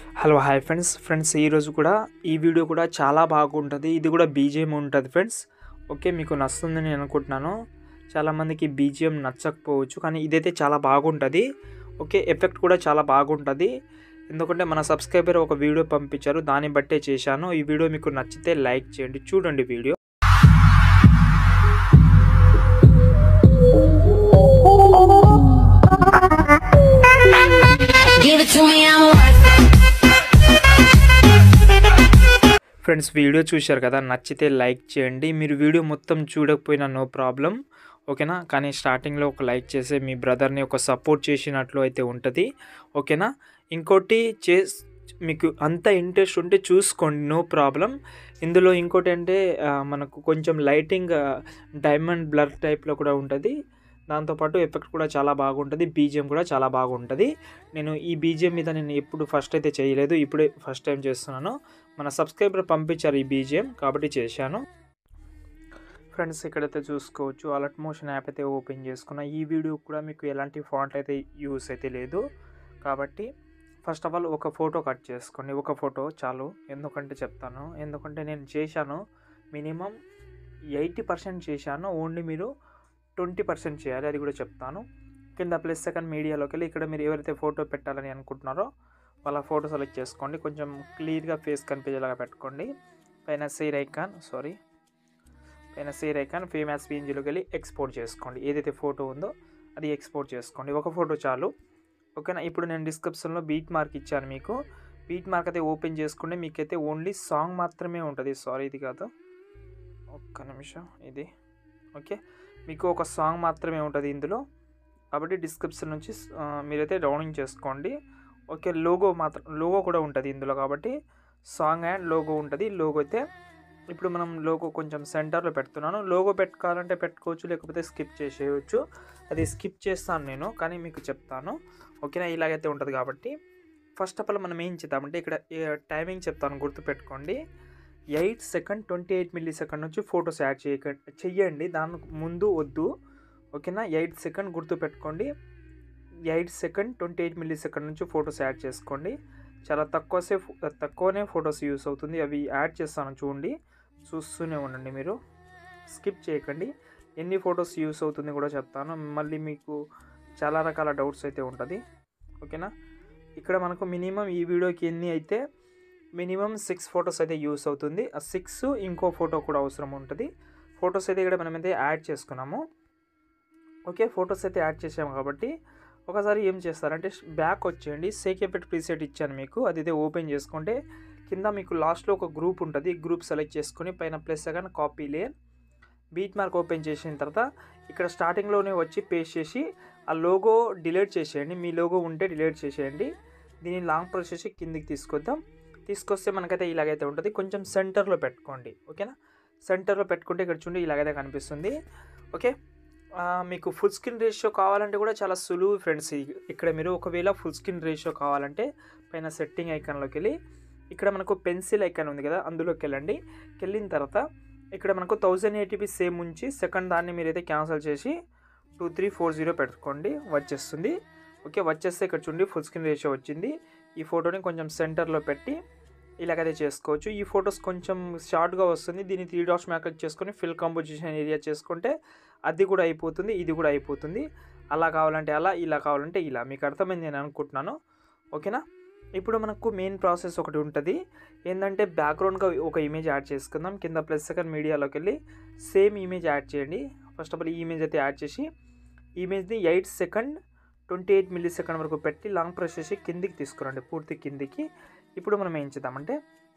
hello hi friends friends ఈరోజు కూడా ఈ వీడియో కూడా చాలా బాగుంటుంది ఇది కూడా బీజిఎం ఉంటుంది ఫ్రెండ్స్ ఓకే మీకు నచ్చుతుందని నేను అనుకుంటున్నాను చాలామందికి బీజిఎం నచ్చకపోవచ్చు కానీ ఇదైతే చాలా బాగుంటుంది ఓకే ఎఫెక్ట్ కూడా చాలా బాగుంటుంది ఎందుకంటే మన సబ్స్క్రైబర్ ఒక వీడియో పంపించారు దాన్ని బట్టే చేశాను ఈ వీడియో మీకు నచ్చితే లైక్ చేయండి చూడండి video Give it to me, I'm worth friends video చూశారు కదా నచ్చితే లైక్ చేయండి మీరు వీడియో మొత్తం చూడకపోయినా నో ప్రాబ్లం ఓకేనా కానీ స్టార్టింగ్లో ఒక లైక్ చేసి మీ బ్రదర్ని ఒక సపోర్ట్ చేసినట్లు అయితే ఉంటుంది ఓకేనా ఇంకోటి చే మీకు అంత ఇంట్రెస్ట్ ఉంటే చూసుకోండి నో ప్రాబ్లం ఇందులో ఇంకోటి అంటే ఆ, మనకు కొంచెం లైటింగ్ డైమండ్ బ్లర్ టైప్లో కూడా ఉంటుంది దాంతోపాటు ఎఫెక్ట్ కూడా చాలా బాగుంటుంది బీజిఎం కూడా చాలా బాగుంటుంది నేను ఈ బీజిఎం మీద నేను ఎప్పుడు ఫస్ట్ అయితే చేయలేదు ఇప్పుడే ఫస్ట్ టైం చేస్తున్నాను మన సబ్స్క్రైబర్ పంపించారు ఈ బీజిఎం కాబట్టి చేశాను ఫ్రెండ్స్ ఇక్కడైతే చూసుకోవచ్చు అలర్ట్ మోషన్ యాప్ అయితే ఓపెన్ చేసుకున్న ఈ వీడియో కూడా మీకు ఎలాంటి ఫాంట్ అయితే యూస్ అయితే లేదు కాబట్టి ఫస్ట్ ఆఫ్ ఆల్ ఒక ఫోటో కట్ చేసుకోండి ఒక ఫోటో చాలు ఎందుకంటే చెప్తాను ఎందుకంటే నేను చేశాను మినిమం ఎయిటీ పర్సెంట్ చేశాను ఓన్లీ మీరు ట్వంటీ పర్సెంట్ చేయాలి అది కూడా చెప్తాను కింద ప్లస్ సెకండ్ మీడియాలోకి వెళ్ళి ఇక్కడ మీరు ఎవరైతే ఫోటో పెట్టాలని అనుకుంటున్నారో వాళ్ళ ఫోటో సెలెక్ట్ చేసుకోండి కొంచెం క్లియర్గా ఫేస్ కనిపించేలాగా పెట్టుకోండి పైన సేర్ ఐకాన్ సారీ పైన సేర్ ఐకాన్ ఫేమస్ పీఎన్జీలోకి వెళ్ళి ఎక్స్పోర్ట్ చేసుకోండి ఏదైతే ఫోటో ఉందో అది ఎక్స్పోర్ట్ చేసుకోండి ఒక ఫోటో చాలు ఓకేనా ఇప్పుడు నేను డిస్క్రిప్షన్లో బీట్ మార్క్ ఇచ్చాను మీకు బీట్ మార్క్ అయితే ఓపెన్ చేసుకుంటే మీకైతే ఓన్లీ సాంగ్ మాత్రమే ఉంటుంది సారీ ఇది కాదు ఒక్క నిమిషం ఇది ఓకే మీకు ఒక సాంగ్ మాత్రమే ఉంటుంది ఇందులో కాబట్టి డిస్క్రిప్షన్ నుంచి ఆ, మీరైతే డౌన్లోడ్ చేసుకోండి ఓకే లోగో మాత్రం లోగో కూడా ఉంటుంది ఇందులో కాబట్టి సాంగ్ అండ్ లోగో ఉంటుంది లోగో అయితే ఇప్పుడు మనం లోగో కొంచెం సెంటర్లో పెడుతున్నాను లోగో పెట్టుకోవాలంటే పెట్టుకోవచ్చు లేకపోతే స్కిప్ చేసేయచ్చు అది స్కిప్ చేస్తాను నేను కానీ మీకు చెప్తాను ఓకేనా ఇలాగైతే ఉంటుంది కాబట్టి ఫస్ట్ ఆఫ్ ఆల్ మనం ఏం చేద్దామంటే ఇక్కడ టైమింగ్ చెప్తాను గుర్తుపెట్టుకోండి eight second twenty eight millisecond నుంచి ఫొటోస్ యాడ్ చేయక చెయ్యండి దానికి ముందు వద్దు ఓకేనా ఎయిట్ సెకండ్ గుర్తుపెట్టుకోండి eight second twenty eight millisecond నుంచి ఫొటోస్ యాడ్ చేసుకోండి చాలా తక్కువ సేపు తక్కువనే ఫొటోస్ యూస్ అవుతుంది అవి యాడ్ చేస్తాను చూడండి చూస్తూనే ఉండండి మీరు స్కిప్ చేయకండి ఎన్ని ఫొటోస్ యూస్ అవుతుంది కూడా చెప్తాను మళ్ళీ మీకు చాలా రకాల డౌట్స్ అయితే ఉంటుంది ఓకేనా ఇక్కడ మనకు మినిమం ఈ వీడియోకి ఎన్ని అయితే మినిమం సిక్స్ ఫొటోస్ అయితే యూస్ అవుతుంది ఆ సిక్స్ ఇంకో ఫోటో కూడా అవసరం ఉంటుంది ఫొటోస్ అయితే ఇక్కడ మనమైతే యాడ్ చేసుకున్నాము ఓకే ఫొటోస్ అయితే యాడ్ చేసాము కాబట్టి ఒకసారి ఏం చేస్తారంటే బ్యాక్ వచ్చేయండి సేక్ ఎఫెక్ట్ ప్రీసెట్ ఇచ్చాను మీకు అది అయితే ఓపెన్ చేసుకుంటే కింద మీకు లాస్ట్లో ఒక గ్రూప్ ఉంటుంది గ్రూప్ సెలెక్ట్ చేసుకొని పైన plus second copy layer beat mark open చేసిన తర్వాత ఇక్కడ స్టార్టింగ్లోనే వచ్చి పేస్ట్ చేసి ఆ లోగో డిలీట్ చేసేయండి మీ లోగో ఉంటే డిలీట్ చేసేయండి దీన్ని లాంగ్ ప్రెస్ చేసి కిందికి తీసుకొద్దాం తీసుకొస్తే మనకైతే ఇలాగైతే ఉంటుంది కొంచెం సెంటర్లో పెట్టుకోండి ఓకేనా సెంటర్లో పెట్టుకుంటే ఇక్కడ చూడండి ఇలాగైతే కనిపిస్తుంది ఓకే ఆ, మీకు ఫుల్ స్క్రీన్ రేషియో కావాలంటే కూడా చాలా సులువు ఫ్రెండ్స్ ఇక్కడ మీరు ఒకవేళ ఫుల్ స్క్రీన్ రేషియో కావాలంటే పైన సెట్టింగ్ ఐకాన్లోకి వెళ్ళి ఇక్కడ మనకు పెన్సిల్ ఐకాన్ ఉంది కదా అందులోకి వెళ్ళండి వెళ్ళిన తర్వాత ఇక్కడ మనకు థౌజండ్ ఎయిటీపీ సేమ్ ఉంచి సెకండ్ దాన్ని మీరైతే క్యాన్సిల్ చేసి టూ త్రీ ఫోర్ జీరో పెట్టుకోండి వచ్చేస్తుంది ఓకే వచ్చేస్తే ఇక్కడ చూడండి ఫుల్ స్క్రీన్ రేషియో వచ్చింది ఈ ఫోటోని కొంచెం సెంటర్లో పెట్టి ఇలాగైతే చేసుకోవచ్చు ఈ ఫొటోస్ కొంచెం షార్ట్గా వస్తుంది దీన్ని త్రీ డాట్స్ మేకప్ చేసుకొని ఫిల్ కంపోజిషన్ ఏరియా చేసుకుంటే అది కూడా అయిపోతుంది ఇది కూడా అయిపోతుంది అలా కావాలంటే అలా ఇలా కావాలంటే ఇలా మీకు అర్థమైంది నేను అనుకుంటున్నాను ఓకేనా ఇప్పుడు మనకు మెయిన్ ప్రాసెస్ ఒకటి ఉంటుంది ఏంటంటే బ్యాక్గ్రౌండ్గా ఒక ఇమేజ్ యాడ్ చేసుకుందాం కింద ప్లస్ సెకండ్ మీడియాలోకి వెళ్ళి సేమ్ ఇమేజ్ యాడ్ చేయండి ఫస్ట్ ఆఫ్ ఆల్ ఈ ఇమేజ్ అయితే యాడ్ చేసి ఇమేజ్ని eight second twenty eight millisecond వరకు పెట్టి లాంగ్ ప్రెస్ చేసి కిందికి తీసుకురండి పూర్తి కిందికి ఇప్పుడు మనం ఏం చేద్దామంటే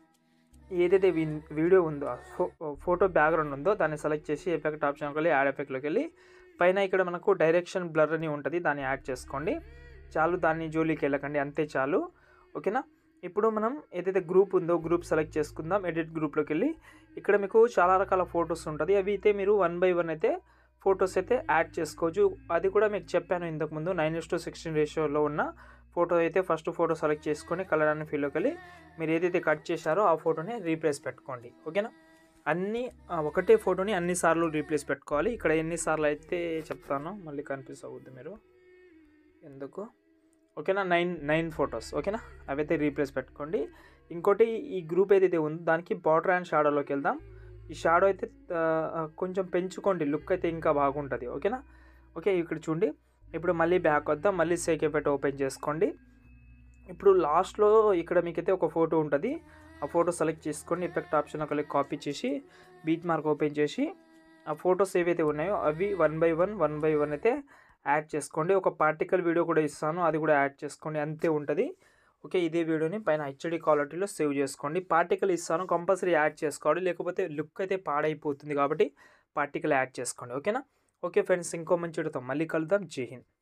ఏదైతే విన్- వీడియో ఉందో ఆ ఫో ఫోటో బ్యాక్గ్రౌండ్ ఉందో దాన్ని సెలెక్ట్ చేసి ఎఫెక్ట్ ఆప్షన్కి వెళ్ళి యాడ్ ఎఫెక్ట్లోకి వెళ్ళి పైన ఇక్కడ మనకు డైరెక్షన్ బ్లర్ అని ఉంటుంది దాన్ని యాడ్ చేసుకోండి చాలు దాన్ని జోలికి వెళ్ళకండి అంతే చాలు ఓకేనా ఇప్పుడు మనం ఏదైతే గ్రూప్ ఉందో గ్రూప్ సెలెక్ట్ చేసుకుందాం ఎడిట్ గ్రూప్లోకి వెళ్ళి ఇక్కడ మీకు చాలా రకాల ఫొటోస్ ఉంటుంది అవి అయితే మీరు వన్ బై వన్ అయితే ఫొటోస్ అయితే యాడ్ చేసుకోవచ్చు అది కూడా మీకు చెప్పాను ఇంతకుముందు నైన్ ఇస్ టు సిక్స్టీన్ రేషియోలో ఉన్న ఫోటో అయితే ఫస్ట్ ఫోటో సెలెక్ట్ చేసుకొని కలర్ అని ఫీల్డ్లోకి వెళ్ళి మీరు ఏదైతే కట్ చేశారో ఆ ఫోటోని రీప్లేస్ పెట్టుకోండి ఓకేనా అన్ని ఆ, ఒకటే ఫోటోని అన్ని సార్లు రీప్లేస్ పెట్టుకోవాలి ఇక్కడ ఎన్ని సార్లు అయితే చెప్తాను మళ్ళీ కన్ఫ్యూజ్ అవుద్ది మీరు ఎందుకు ఓకేనా నైన్ నైన్ ఫొటోస్ ఓకేనా అవైతే రీప్లేస్ పెట్టుకోండి ఇంకోటి ఈ గ్రూప్ ఏదైతే ఉందో దానికి బార్డర్ అండ్ షాడోలోకి వెళ్దాం ఈ షాడో అయితే ఆ, కొంచెం పెంచుకోండి లుక్ అయితే ఇంకా బాగుంటుంది ఓకేనా ఓకే ఇక్కడ చూడండి ఇప్పుడు మళ్ళీ బ్యాక్ వద్దాం మళ్ళీ సేక్ ఎఫెక్ట్ ఓపెన్ చేసుకోండి ఇప్పుడు లాస్ట్లో ఇక్కడ మీకైతే ఒక ఫోటో ఉంటుంది ఆ ఫోటో సెలెక్ట్ చేసుకోండి ఎఫెక్ట్ ఆప్షన్ ఒకరికి కాపీ చేసి బీట్ మార్క్ ఓపెన్ చేసి ఆ ఫొటోస్ ఏవైతే ఉన్నాయో అవి one by one one by one అయితే యాడ్ చేసుకోండి ఒక పార్టికల్ వీడియో కూడా ఇస్తాను అది కూడా యాడ్ చేసుకోండి అంతే ఉంటుంది ఓకే ఇదే వీడియోని పైన హెచ్డి క్వాలిటీలో సేవ్ చేసుకోండి పార్టికల్ ఇస్తాను కంపల్సరీ యాడ్ చేసుకోవాలి లేకపోతే లుక్ అయితే పాడైపోతుంది కాబట్టి పార్టికల్ యాడ్ చేసుకోండి ఓకేనా ఓకే ఫ్రెండ్స్ ఇంకో మంచి వీడియోతో మళ్ళీ కలుద్దాం జై హింద్